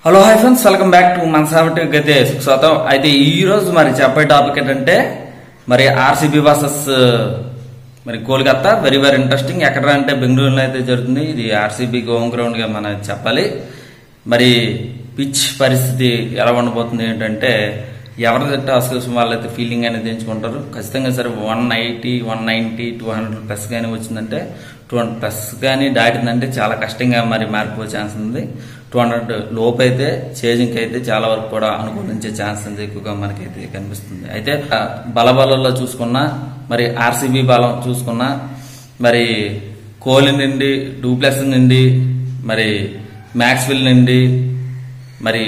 Hello hi friends welcome back to మన సావిటి గతే స్వాగతం అయితే ఈ రోజు మరి చెప్పే టాపిక్ ఏంటంటే మరి ఆర్సీబీ వర్సెస్ మరి కోల్కత్తా వెరీ వెరీ ఇంట్రెస్టింగ్ ఎక్కడ అంటే బెంగళూరులో అయితే జరుగుతుంది ఇది ఆర్సీబీ హోమ్ గ్రౌండ్ గా మనం చెప్పాలి మరి పిచ్ పరిస్థితి ఎలా ఉండబోతుంది ఏంటంటే ఎవరి టాస్క్ వాళ్ళైతే ఫీలింగ్ అనేది ఎంచుకుంటారు ఖచ్చితంగా సరే one eighty one ninety two hundred plus కానీ వచ్చిందంటే టూ హండ్రెడ్ ప్లస్ కానీ దాటిందంటే చాలా కష్టంగా మరి మారిపోయే ఛాన్స్ ఉంది టూ హండ్రెడ్ లోపు అయితే చేజింగ్ అయితే చాలా వరకు కూడా అనుకూలించే ఛాన్స్ ఉంది ఎక్కువగా మనకైతే కనిపిస్తుంది అయితే ఆ, బలబలలో చూసుకున్నా మరి ఆర్సీబీ బలం చూసుకున్నా మరి కోహ్లీ నుండి డూప్లెక్స్ నుండి మరి మ్యాక్స్విల్ నుండి మరి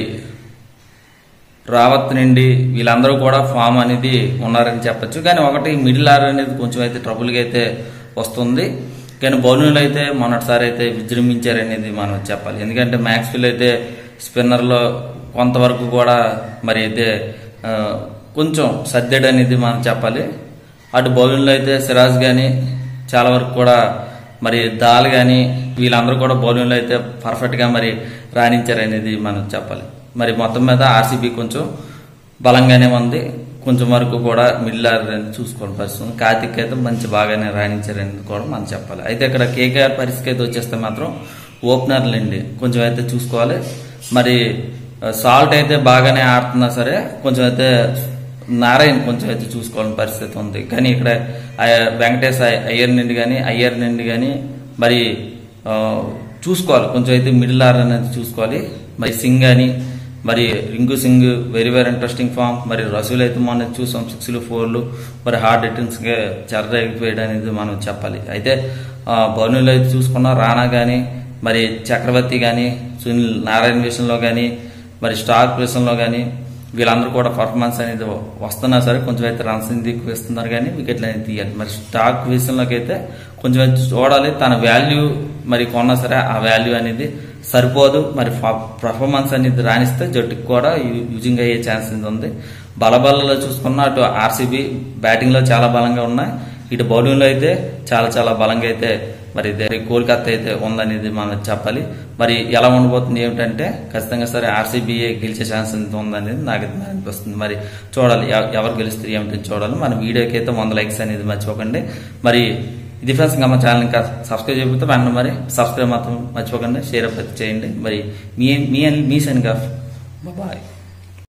రావత్ నుండి వీళ్ళందరూ కూడా ఫామ్ అనేది ఉన్నారని చెప్పొచ్చు కానీ ఒకటి మిడిల్ ఆర్ అనేది కొంచెం అయితే ట్రబుల్గా అయితే వస్తుంది కానీ బౌలింగ్లో అయితే మొన్నటిసారి అయితే విజృంభించారనేది మనం చెప్పాలి ఎందుకంటే మ్యాక్స్ఫిల్ అయితే స్పిన్నర్లో కొంతవరకు కూడా మరి అయితే ఆ, కొంచెం సర్దెడ్ అనేది మనం చెప్పాలి అటు బౌలింగ్లో అయితే సిరాజ్ కానీ చాలా వరకు కూడా మరి దాల్ కానీ వీళ్ళందరూ కూడా బౌలింగ్లో అయితే పర్ఫెక్ట్గా మరి రాణించారనేది మనం చెప్పాలి మరి మొత్తం మీద ఆర్సీబీ కొంచెం బలంగానే ఉంది కొంచెం వరకు కూడా మిడిల్ ఆర్డర్ అని చూసుకోవడం పరిస్థితి ఉంది. కార్తిక్ అయితే మంచి బాగానే రాణించారనేది కూడా మనం చెప్పాలి అయితే ఇక్కడ కేకేఆర్ పరిస్థితి అయితే వచ్చేస్తే మాత్రం ఓపెనర్లు అండి కొంచెం అయితే చూసుకోవాలి మరి సాల్ట్ అయితే బాగానే ఆడుతున్నా సరే కొంచెం అయితే నారాయణ కొంచెం అయితే చూసుకోవాలని పరిస్థితి ఉంది కానీ ఇక్కడ ఆ వెంకటేష్ అయ్య- అయ్యర్ నుండి కానీ అయ్యర్ నుండి కానీ మరి ఆ, చూసుకోవాలి కొంచెం అయితే మిడిల్ ఆర్ అనేది చూసుకోవాలి మరి సింగ్ కానీ మరి Rinku Singh very very interesting form మరి రసూల్ అయితే మొన్న చూసాం సిక్స్లు ఫోర్లు మరి హార్డ్ హిట్టింగ్స్ చెరగిపోయాడు అనేది మనం చెప్పాలి అయితే బౌలింగ్లో అయితే చూసుకున్నా రానా కానీ మరి చక్రవర్తి కానీ సునీల్ నారాయణ విషయంలో కానీ మరి స్టాక్ విషయంలో కానీ వీళ్ళందరూ కూడా పర్ఫార్మెన్స్ అనేది వస్తున్నా సరే కొంచెం అయితే రన్స్ దిక్కు వేస్తున్నారు కానీ వికెట్లు అనేది తీయాలి మరి స్టాక్ విషయంలోకి అయితే కొంచెం అయితే చూడాలి తన వాల్యూ మరి కొన్నా సరే ఆ వాల్యూ అనేది సరిపోదు మరి పర్ఫార్మెన్స్ అనేది రాణిస్తే జట్టుకు కూడా యూ- యూజింగ్ అయ్యే ఛాన్స్ అనేది ఉంది బలబలలో చూసుకున్న అటు ఆర్సీబీ బ్యాటింగ్ లో చాలా బలంగా ఉన్నాయి ఇటు బౌలింగ్ లో అయితే చాలా చాలా బలంగా అయితే మరి ఇదే కోల్కత్తా అయితే ఉందనేది మనం చెప్పాలి మరి ఎలా ఉండబోతుంది ఏమిటంటే ఖచ్చితంగా సరే ఆర్సీబీఏ గెలిచే ఛాన్స్ ఎంత ఉందనేది నాకు అయితే అనిపిస్తుంది మరి చూడాలి ఎవ- ఎవరు గెలుస్తారు ఏమిటి చూడాలి మన వీడియోకి అయితే వంద లైక్స్ అనేది మర్చిపోకండి మరి ఇది ఫ్రెండ్స్ ఇంకా మా ఛానల్ ఇంకా సబ్స్క్రైబ్ చేయకపోతే వెంటనే మరి సబ్స్క్రైబ్ మాత్రం మర్చిపోకండి షేర్ అప్ అయితే చేయండి మరి మీ మీ మీ సైన్ బాయ్